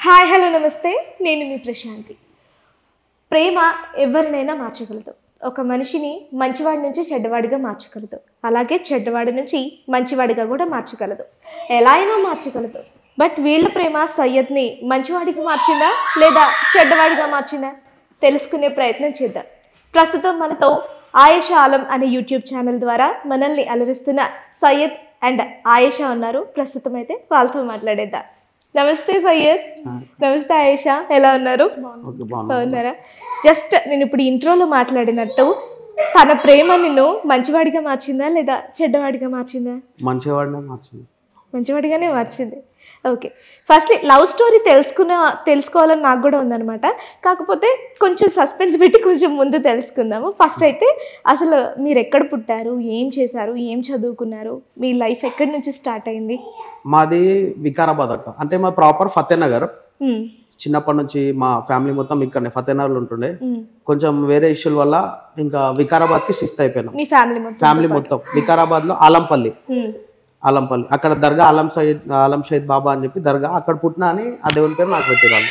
Hi hello నమస్తే నేను మీ ప్రశాంతి ప్రేమ ఎవరినైనా మార్చగలదు ఒక మనిషిని మంచివాడి నుంచి చెడ్డవాడిగా మార్చగలదు అలాగే చెడ్డవాడి నుంచి మంచివాడిగా కూడా మార్చగలదు ఎలా అయినా మార్చగలదు బట్ వీళ్ళ ప్రేమ సయ్యద్ని మంచివాడిగా మార్చిందా లేదా చెడ్డవాడిగా మార్చిందా తెలుసుకునే ప్రయత్నం చేద్దాం ప్రస్తుతం మనతో ఆయేషా ఆలం అనే యూట్యూబ్ ఛానల్ ద్వారా మనల్ని అలరిస్తున్న సయ్యద్ అండ్ ఆయేషా ఉన్నారు ప్రస్తుతం అయితే వాళ్ళతో మాట్లాడేద్దాం నమస్తే సయ్యద్ నమస్తే ఆయేషా ఎలా ఉన్నారు ఓకే బాగున్నా బాగున్నారా జస్ట్ నేను ఇప్పుడు ఇంట్రోలో మాట్లాడినట్టు తన ప్రేమ నిన్ను మంచివాడిగా మార్చిందా లేదా చెడ్డవాడిగా మార్చిందా మంచివాడినే మార్చింది మంచివాడిగానే మార్చింది ఓకే ఫస్ట్ లవ్ స్టోరీ తెలుసుకున్న తెలుసుకోవాలని నాకు కూడా ఉందన్నమాట కాకపోతే కొంచెం సస్పెన్స్ పెట్టి కొంచెం ముందు తెలుసుకుందాము ఫస్ట్ అయితే అసలు మీరు ఎక్కడ పుట్టారు ఏం చేశారు ఏం చదువుకున్నారు మీ లైఫ్ ఎక్కడి నుంచి స్టార్ట్ అయింది మాది వికారాబాద్ అక్క అంటే మా ప్రాపర్ ఫతేనగర్ ఉమ్, చిన్నప్పటి నుంచి మా ఫ్యామిలీ మొత్తం ఇక్కడనే ఫతేనగర్లో ఉంటుండే ఉమ్. కొంచెం వేరే ఇష్యూల వల్ల ఇంకా వికారాబాద్కి షిఫ్ట్ అయిపోయినాం మీ ఫ్యామిలీ మొత్తం ఫ్యామిలీ మొత్తం వికారాబాద్లో ఆలంపల్లి ఉమ్, ఆలంపల్లి అక్కడ దర్గా ఆలం సయ్యద్ ఆలం షహీద్ బాబా అని చెప్పి దర్గా అక్కడ పుట్టినా అని ఆ దేవుని పేరు నాకు పెట్టిరాళ్ళు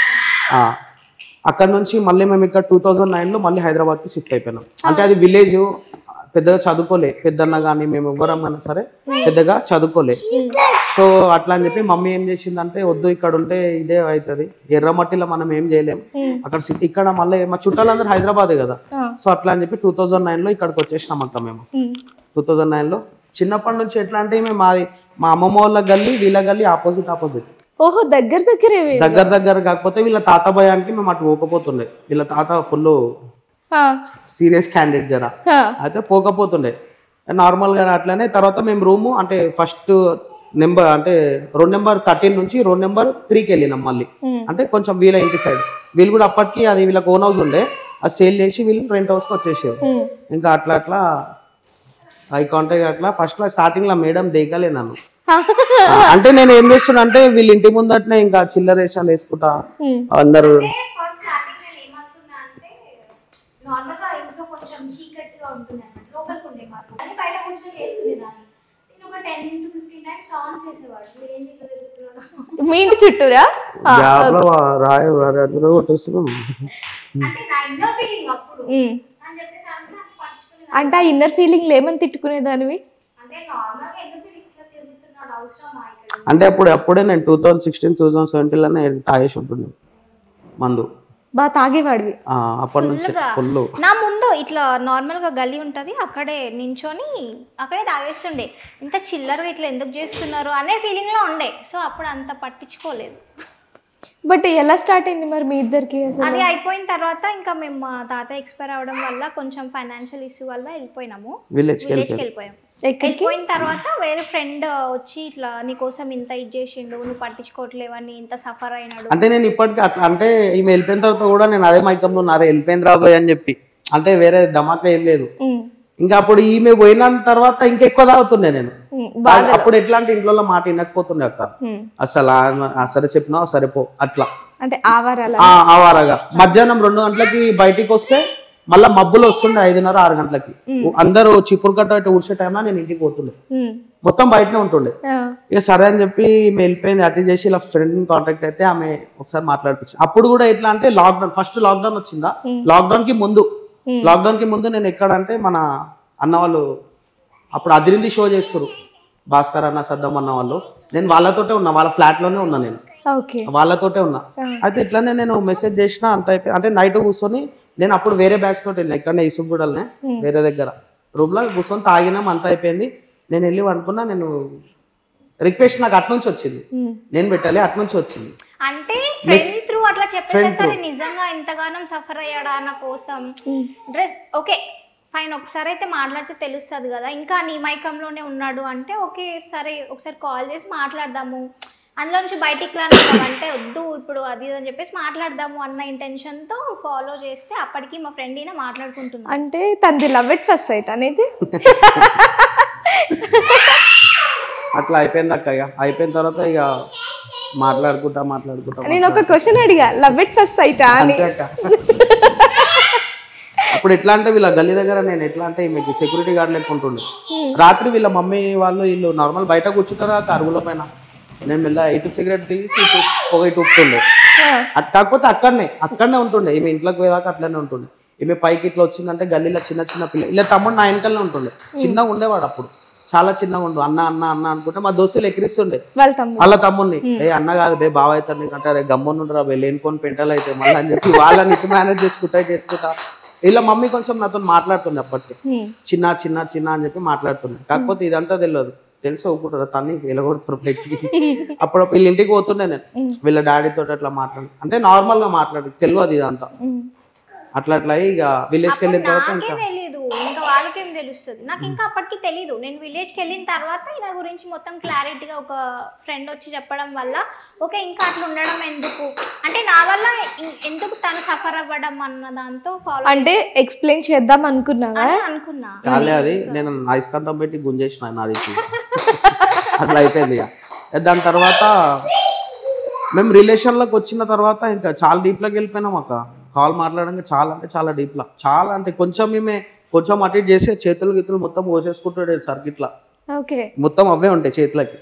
అక్కడ నుంచి మళ్ళీ మేము ఇక్కడ టూ థౌజండ్ నైన్లో మళ్ళీ హైదరాబాద్కి షిఫ్ట్ అయిపోయినాం అంటే అది విలేజ్ పెద్దగా చదువుకోలే పెద్దన్న కానీ మేము ఎవ్వరమైనా సరే పెద్దగా చదువుకోలే సో అట్లా అని చెప్పి మమ్మీ ఏం చేసిందంటే వద్దు ఇక్కడ ఉంటే ఇదే అవుతుంది ఎర్రమట్టిలో మనం ఏం చేయలేం ఉమ్. అక్కడ సి- ఇక్కడ మళ్ళీ మా చుట్టాలందరూ హైదరాబాదే కదా ఆ, సో అట్లా అని చెప్పి టూ థౌజండ్ నైన్లో ఇక్కడికి వచ్చేసినాం అక్క మేము ఉమ్. టూ థౌజండ్ నైన్లో చిన్నప్పటి నుంచి ఎట్లా అంటే మేము మాది మా అమ్మమ్మ వాళ్ళ గల్లీ వీళ్ళ గల్లీ ఆపోజిట్ ఆపోజిట్ ఓహో దగ్గర దగ్గరే వీళ్ళు. దగ్గర దగ్గర కాకపోతే వీళ్ళ తాత భయానికి మేము అటు పోకపోతుండే వీళ్ళ తాత ఫుల్ ఆ, సీరియస్ క్యాండిడేట్ జర ఆ, అయితే పోకపోతుండే నార్మల్గా అట్లనే తర్వాత మేము రూము అంటే ఫస్ట్ నెంబర్ అంటే రోడ్ నెంబర్ థర్టీన్ నుంచి రోడ్ నెంబర్ త్రీకి వెళ్ళినాం మళ్ళీ ఉమ్. అంటే కొంచెం వీళ్ళ ఇంటి సైడ్ వీళ్ళు కూడా అప్పటికి అది వీళ్ళకి ఓన్ హౌస్ ఉండే అది సేల్ చేసి వీళ్ళు రెంట్ హౌస్కి వచ్చేసారు ఉమ్. ఇంకా అట్లా అట్లా ఐ కాంటాక్ట్ అట్లా ఫస్ట్ లో స్టార్టింగ్ లో మేడం దిగలే నన్ను అంటే నేను ఏం చేస్తున్నా అంటే వీళ్ళ ఇంటి ముందటనే ఇంకా చిల్లర వేషాలు వేసుకుంటా ఉమ్. అందరు ఫస్ట్ స్టార్టింగ్ నేను ఏమనుకున్నా అంటే నార్మల్ గా ఇంట్లో కొంచెం చీకటిగా ఉంటుంది అన్నమాట లోపలికి ఉండే మాకు అని బయట కూర్చొని చేసుకునేదాన్ని నేను ఒక ten to fifteen times songs వేసేవాడు మీరు ఏం ఇట్లా తిరుగుతున్నాడు మీ ఇంటి చుట్టూరా ఆ, గ్యాప్ లో రాయ రాయ కొట్టేస్తున్నాం అంటే నా ఇన్నర్ ఫీలింగ్ అప్పుడు ఉమ్. అని చెప్పేసి అంటే నాకు పంచుకునేదాన్ని అంటే ఆ ఇన్నర్ ఫీలింగ్ ఏమని తిట్టుకునేదానివి అంటే నార్మల్ గా ఎందుకు వీడు ఇట్లా తిరుగుతున్నాడు అవసరమా ఇక్కడ అంటే అప్పుడు అప్పుడే నేను two thousand sixteen two thousand సెవెంటీన్లోనే తాగేసి ఉంటుంది మందు బాగా తాగేవాడివి ఆ, అప్పటి నుంచి ఫుల్ నా ముందు ఇట్లా నార్మల్గా గల్లీ ఉంటుంది అక్కడే నించొని అక్కడే తాగేస్తుండే ఇంత చిల్లరగా ఇట్లా ఎందుకు చేస్తున్నారు అనే ఫీలింగ్లో ఉండే సో అప్పుడు అంత పట్టించుకోలేదు బట్ ఎలా స్టార్ట్ అయింది మరి మీ ఇద్దరికి అసలు అది అయిపోయిన తర్వాత ఇంకా మేము మా తాత ఎక్స్పైర్ అవ్వడం వల్ల కొంచెం ఫైనాన్షియల్ ఇష్యూ వల్ల వెళ్ళిపోయినాము విలేజ్కి విలేజ్కి వెళ్ళిపోయారు వెళ్ళిపోయాం ఎక్కడికి వెళ్ళిపోయిన తర్వాత వేరే ఫ్రెండ్ వచ్చి ఇట్లా నీకోసం ఇంత ఇది చేసిండు నువ్వు పట్టించుకోవట్లేవని ఇంత సఫర్ అయినాడు అంటే నేను ఇప్పటికీ అట్లా అంటే ఈమె వెళ్ళిపోయిన తర్వాత కూడా నేను అదే మైకంలో ఉన్నారే వెళ్ళిపోయింది రాబోయ్ అని చెప్పి అంటే వేరే ధమాకా ఏం లేదు ఉమ్, ఇంకా అప్పుడు ఈమె పోయిన తర్వాత ఇంకా ఎక్కువ తాగుతుండే నేను ఉమ్, బాగా అప్పుడు ఎట్లా అంటే ఇంట్లో మాట వినకపోతుండే అక్క ఉమ్. అసలు ఆ- ఆ సరే చెప్పినా సరే పో అట్లా అంటే ఆవారాల ఆ ఆవారగా మధ్యాహ్నం రెండు గంటలకి బయటికి వస్తే మళ్ళా మబ్బులు వస్తుండే ఐదున్నర ఆరు గంటలకి అందరూ చిపురు కట్ట ఇటు ఊడ్చే టైంలో నేను ఇంటికి పోతుండే ఉమ్, మొత్తం బయటనే ఉంటుండే ఆ, ఇక సరే అని చెప్పి ఈమె వెళ్ళిపోయింది అటెండ్ చేసి ఇలా ఫ్రెండ్ కాంటాక్ట్ అయితే ఆమె ఒకసారి మాట్లాడిపించింది అప్పుడు కూడా ఎట్లా అంటే లాక్డౌన్ ఫస్ట్ లాక్డౌన్ వచ్చిందా లాక్డౌన్ కి ముందు Hmm. లాక్డౌన్ కి ముందు నేను ఎక్కడ అంటే మన అన్న వాళ్ళు అప్పుడు అదిరింది షో చేస్తారు భాస్కర్ అన్న సద్దం అన్న వాళ్ళు నేను వాళ్ళతోటే ఉన్నా వాళ్ళ ఫ్లాట్ లోనే ఉన్నా నేను ఓకే వాళ్ళతోటే ఉన్నా Ah. అయితే ఇట్లానే నేను మెసేజ్ చేసిన అంత అయిపోయి అంటే నైట్ కూర్చొని నేను అప్పుడు వేరే బ్యాచ్ తోటి వెళ్ళిన ఇక్కడనే ఇసుగూడలనే వేరే దగ్గర రూమ్ లో కూర్చొని తాగినాం అంత అయిపోయింది నేను వెళ్ళి అనుకున్నా నేను రిక్వెస్ట్ నాకు అటు నుంచి వచ్చింది ఉమ్, నేను పెట్టాలి అటు నుంచి వచ్చింది అంటే ఫ్రెండ్ త్రూ అట్లా Friend చెప్పేసరికి నిజంగా ఇంతగానం సఫర్ అయ్యాడా నా కోసం ఉమ్, డ్రెస్ ఓకే ఫైన్ ఒకసారి అయితే మాట్లాడితే తెలుస్తుంది కదా ఇంకా నీ మైకంలోనే ఉన్నాడు అంటే ఓకే సరే ఒకసారి కాల్ చేసి మాట్లాడదాము అందులో నుంచి బయటికి రాను అంటే వద్దు ఇప్పుడు అది ఇది అని చెప్పేసి మాట్లాడదాము అన్న intention తో ఫాలో చేస్తే అప్పటికి మా ఫ్రెండ్ ఈయన మాట్లాడుకుంటున్నాం అంటే తనది లవ్ ఎట్ ఫస్ట్ సైట్ అనేది అట్లా అయిపోయింది అక్క ఇక అయిపోయిన తర్వాత ఇక మాట్లాడుకుంటా మాట్లాడుకుంటా నేను ఒక క్వశ్చన్ అడిగా లవ్ ఎట్ ఫస్ట్ సైటా అని అంతే అక్క అప్పుడు ఎట్లా అంటే వీళ్ళ గల్లీ దగ్గర నేను ఎట్లా అంటే మీకు సెక్యూరిటీ గార్డ్ లెక్క ఉంటుండే రాత్రి వీళ్ళ మమ్మీ వాళ్ళు వీళ్ళు నార్మల్ బయట కూర్చుంటారు ఆ అరుగుల పైన నేను మెల్ల ఇటు సిగరెట్ తీసి ఇటు పొగ ఇటు ఉప్పుతుండే ఆ, అట్ కాకపోతే అక్కడనే అక్కడనే ఉంటుండే ఈమె ఇంట్లోకి పోయేదాకా అట్లనే ఉంటుండే ఈమె పైకి ఇట్లా వచ్చిందంటే గల్లీలో చిన్న చిన్న పిల్ల ఇలా తమ్ముడు నా వెనకాలనే ఉంటుండే చిన్నగా ఉండేవాడు అప్పుడు చాలా చిన్నగా ఉండు అన్న అన్న అన్న అనుకుంటే మా దోస్తులు ఎక్కిరిస్తుండే వాళ్ళ తమ్ముడు వాళ్ళ తమ్ముడిని ఏ అన్న కాదు బే బావ అవుతారు నీకంటే అరే గమ్మునుండరా బే లేనిపోని పెంటలు అయితే మళ్ళీ అని చెప్పి వాళ్ళని ఇటు మేనేజ్ చేసుకుంటా చేసుకుంటా ఇలా మమ్మీ కొంచెం నాతో మాట్లాడుతుంది అప్పటికి ఉమ్, చిన్న చిన్న చిన్న అని చెప్పి మాట్లాడుతుంది కాకపోతే ఇదంతా తెలియదు తెలిసి ఒప్పుకుంటారు తన్ని వెళ్ళగొడుతారు బయటికి అప్పుడు వీళ్ళ ఇంటికి పోతుండే నేను వీళ్ళ డాడీతో అట్లా మాట్లాడు అంటే నార్మల్ గా మాట్లాడు తెలియదు ఇదంతా ఉమ్. అట్లా అట్లా అయ్యి ఇక విలేజ్కి వెళ్ళిన తర్వాత నాకే ఇంకా తెలీదు ఇంకా వాళ్ళకేం తెలుస్తుంది నాకు ఇంకా అప్పటికి తెలీదు నేను విలేజ్కి వెళ్ళిన తర్వాత ఈయన గురించి మొత్తం క్లారిటీగా ఒక ఫ్రెండ్ వచ్చి చెప్పడం వల్ల ఓకే ఇంకా అట్లా ఉండడం ఎందుకు అంటే నా వల్ల ఇం- ఎందుకు తను సఫర్ అవ్వడం అన్న దాంతో ఫాలో అంటే ఎక్స్ప్లెయిన్ చేద్దాం అనుకున్నావా అని అనుకున్నా కాలే అది నేను ఐస్కాంతం పెట్టి గుంజేసిన నాది అట్లా అయిపోయింది ఇక దాని తర్వాత మేము రిలేషన్లోకి వచ్చిన తర్వాత ఇంకా చాలా డీప్లోకి వెళ్ళిపోయినాం అక్క కాల్ మాట్లాడడానికి చాలా అంటే చాలా డీప్లా చాలా అంటే కొంచెం మేమే కొంచెం అటు ఇటు చేసి చేతులు గీతులు మొత్తం పోసేసుకుంటాడు సర్కిట్లా ఓకే మొత్తం అవే ఉంటాయి చేతులకి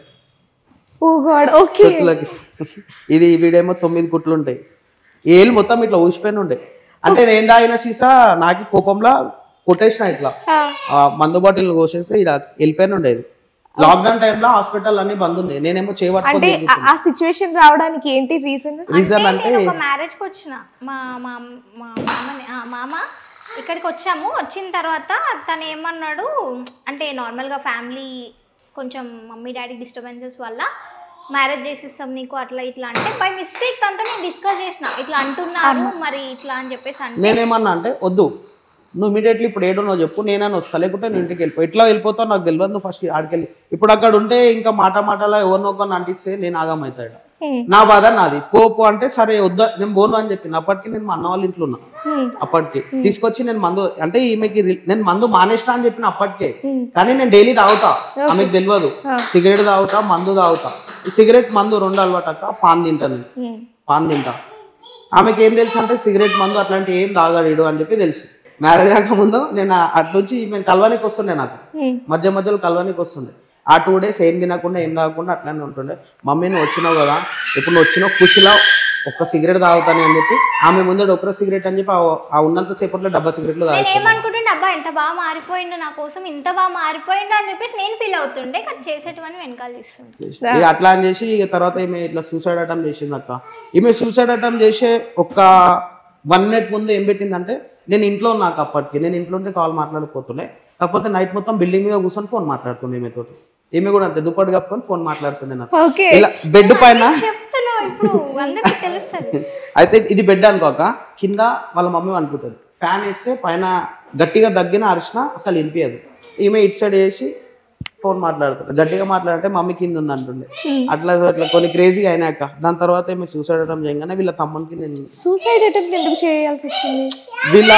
ఓ గాడ్ ఓకే చేతులకి ఇది వీడేమో తొమ్మిది కుట్లు ఉంటాయి ఏళ్ళు మొత్తం ఇట్లా ఊసిపోయిన ఉండే అంటే నేను తాగిన సీసా నాకు కోపంలో కొట్టేసిన ఇట్లా ఆ మందు బాటిల్ కోసేసి ఇలా వెళ్ళిపోయిన ఉండేది లాక్డౌన్ టైంలో హాస్పిటల్ అన్ని బంద్ ఉన్నాయి నేనేమో అంటే చేయబట్టుకొని ఆ- ఆ సిచ్యువేషన్ రావడానికి ఏంటి రీజన్ రీజన్ అంటే అంటే నేను ఒక మ్యారేజ్కి వచ్చిన మా మా మా మామని ఆ, మామ ఇక్కడికి వచ్చాము వచ్చిన తర్వాత తను ఏమన్నాడు అంటే నార్మల్గా ఫ్యామిలీ కొంచెం మమ్మీ డాడీ డిస్టర్బెన్సెస్ వల్ల మ్యారేజ్ చేసిస్తాం నీకు అట్లా ఇట్లా అంటే బై మిస్టేక్ తనతో నేను డిస్కస్ చేసిన ఇట్లా అంటున్నారు మరి ఇట్లా అని చెప్పేసి అంటే నేనేమన్నా అంటే వద్దు నువ్వు ఇమీడియట్లీ ఇప్పుడు ఏడున్నావు చెప్పు నేనని వస్తా లేకుంటే నువ్వు ఇంటికి వెళ్ళిపో ఎట్లా వెళ్ళిపోతావు నాకు తెలియదు నువ్వు ఫస్ట్ ఆడికెళ్ళి ఇప్పుడు అక్కడ ఉంటే ఇంకా మాట మాటలా ఎవరినో ఒకరిని అంటిస్తే నేను ఆగమవుతాడు నా బాధ నాది పో పో అంటే సరే వద్దా నేను పోను అని చెప్పింది అప్పటికి నేను మా అన్న వాళ్ళ ఇంట్లో ఉన్నా అప్పటికి తీసుకొచ్చి నేను మందు అంటే ఈమెకి రి- నేను మందు మానేసిన అని చెప్పిన అప్పటికే కానీ నేను డైలీ తాగుతా ఆమెకు తెలియదు సిగరెట్ తాగుతా మందు తాగుతా ఈ సిగరెట్ మందు రెండు అలవాటు అక్క పాన్ తింటా నేను పాన్ తింటా ఆమెకి ఏం తెలుసు అంటే సిగరెట్ మందు అట్లాంటి ఏం తాగాడు అని చెప్పి తెలుసు మ్యారేజ్ కాకముందు నేను అటు నుంచి మేము కలవానికి వస్తుండే నాకు మధ్య మధ్యలో కలవానికి వస్తుండే ఆ టూ డేస్ ఏం తినకుండా ఏం తాగకుండా అట్లానే ఉంటుండే మమ్మీ నువ్వు వచ్చినావు కదా ఇప్పుడు నువ్వు వచ్చినావు ఖుషిలో ఒక్క సిగరెట్ తాగుతాను అని చెప్పి ఆమె ముందర ఒక్క సిగరెట్ అని చెప్పి ఆ- ఆ ఉన్నంత సేపట్లో డబ్బా సిగరెట్లు నేను తాగేస్తాను ఏమనుకుంటుండే అబ్బా ఎంత బాగా మారిపోయిండు నా కోసం ఇంత బాగా మారిపోయిండు అని చెప్పేసి నేను ఫీల్ అవుతుండే కానీ చేసేటివన్నీ వెనకాల చేస్తుండే ఇక అట్లా అని చేసి ఇక తర్వాత ఈమె ఇట్లా సూసైడ్ అటెంప్ట్ చేసింది అక్క ఈమె సూసైడ్ అటెంప్ట్ చేసే ఒక వన్ మినిట్ ముందు ఏం పెట్టిందంటే నేను ఇంట్లో ఉన్నాక అప్పటికి నేను ఇంట్లో ఉంటే కాల్ మాట్లాడకపోతుండే కాకపోతే నైట్ మొత్తం బిల్డింగ్ మీద కూర్చొని ఫోన్ మాట్లాడుతుండే ఈమెతో ఈమె కూడా అంతే దుప్పటి కప్పుకొని ఫోన్ మాట్లాడుతుండే నాకు ఓకే ఇలా బెడ్ పైన చెప్తున్నావు ఇప్పుడు అందరికీ తెలుస్తుంది అయితే ఇది బెడ్ అనుకోక కింద వాళ్ళ మమ్మీ అనుకుంటుంది ఫ్యాన్ వేస్తే పైన గట్టిగా దగ్గిన అరిచిన అసలు వినిపించదు ఈమె ఇటు సైడ్ వేసి ఫోన్ మాట్లాడుతుంది గట్టిగా మాట్లాడితే మమ్మీ కింద ఉంది అంటుండే అట్లా అట్లా కొన్ని క్రేజీగా అయినాక దాని తర్వాత ఈమె సూసైడ్ అటం చేయగానే వీళ్ళ తమ్మునికి నేను సూసైడ్ అటెంప్ట్ ఎందుకు చేయాల్సి వచ్చింది వీళ్ళ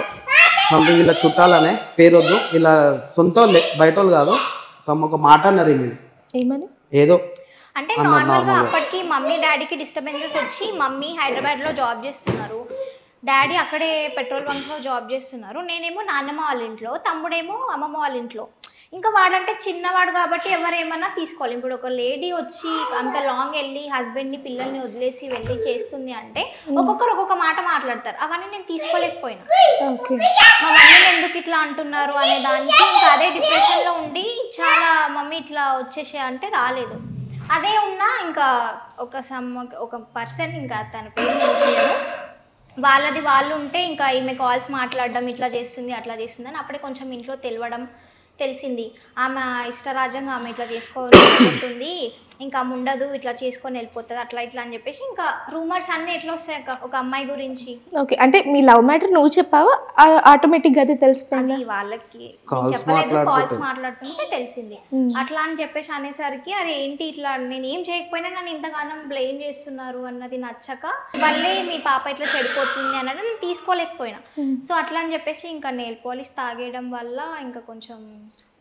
సంథింగ్ వీళ్ళ చుట్టాలనే పేరొద్దు వీళ్ళ సొంత వాళ్ళే బయట వాళ్ళు కాదు సమ్ ఒక మాట అన్నారు ఈమె ఏమని ఏదో అంటే అన్న నార్మల్గా normal గా. అప్పటికి మమ్మీ డాడీకి డిస్టర్బెన్సెస్ వచ్చి మమ్మీ హైదరాబాద్లో జాబ్ చేస్తున్నారు డాడీ అక్కడే పెట్రోల్ బంక్లో జాబ్ చేస్తున్నారు నేనేమో నాన్నమ్మ వాళ్ళ ఇంట్లో తమ్ముడేమో అమ్మమ్మ వాళ్ళ ఇంట్లో ఇంకా వాడంటే చిన్నవాడు కాబట్టి ఎవరేమన్నా తీసుకోవాలి ఇప్పుడు ఒక లేడీ వచ్చి అంత లాంగ్ వెళ్ళి హస్బెండ్ని పిల్లల్ని వదిలేసి వెళ్ళి చేస్తుంది అంటే ఒక్కొక్కరు ఒక్కొక్క మాట మాట్లాడతారు అవన్నీ నేను తీసుకోలేకపోయినా ఓకే మా మమ్మీని ఎందుకు ఇట్లా అంటున్నారు అనే దానికి ఇంకా అదే డిప్రెషన్లో ఉండి చాలా మమ్మీ ఇట్లా వచ్చేసే అంటే రాలేదు అదే ఉన్నా ఇంకా ఒక సమ్ ఒక పర్సన్ ఇంకా తన పేరు నేను చేయను వాళ్ళది వాళ్ళు ఉంటే ఇంకా ఈమె కాల్స్ మాట్లాడడం ఇట్లా చేస్తుంది అట్లా చేస్తుంది అని అప్పుడే కొంచెం ఇంట్లో తెలవడం తెలిసింది ఆమె ఇష్టరాజ్యంగా ఆమె ఇట్లా చేసుకోవాలనుకుంటుంది ఇంకా ఆమె ఉండదు ఇట్లా చేసుకొని వెళ్ళిపోతుంది అట్లా ఇట్లా అని చెప్పేసి ఇంకా రూమర్స్ అన్నీ ఎట్లా వస్తాయి అక్క ఒక అమ్మాయి గురించి ఓకే అంటే మీ లవ్ మ్యాటర్ నువ్వు చెప్పావా ఆటోమేటిక్ గా అది తెలిసిపోయిందా అది వాళ్ళకి నేను Calls చెప్పలేదు కాల్స్ మాట్లాడుతుంటే. మాట్లాడుతుంటే తెలిసింది Hmm. అట్లా అని చెప్పేసి అనేసరికి అరే ఏంటి ఇట్లా నేను ఏం చేయకపోయినా నన్ను ఇంతగానం బ్లేమ్ చేస్తున్నారు అన్నది నచ్చక మళ్ళీ మీ పాప ఇట్లా చెడిపోతుంది అన్నది నేను తీసుకోలేకపోయినా Hmm. సో అట్లా అని చెప్పేసి ఇంకా నెయిల్ పాలిష్ తాగేయడం వల్ల ఇంకా కొంచెం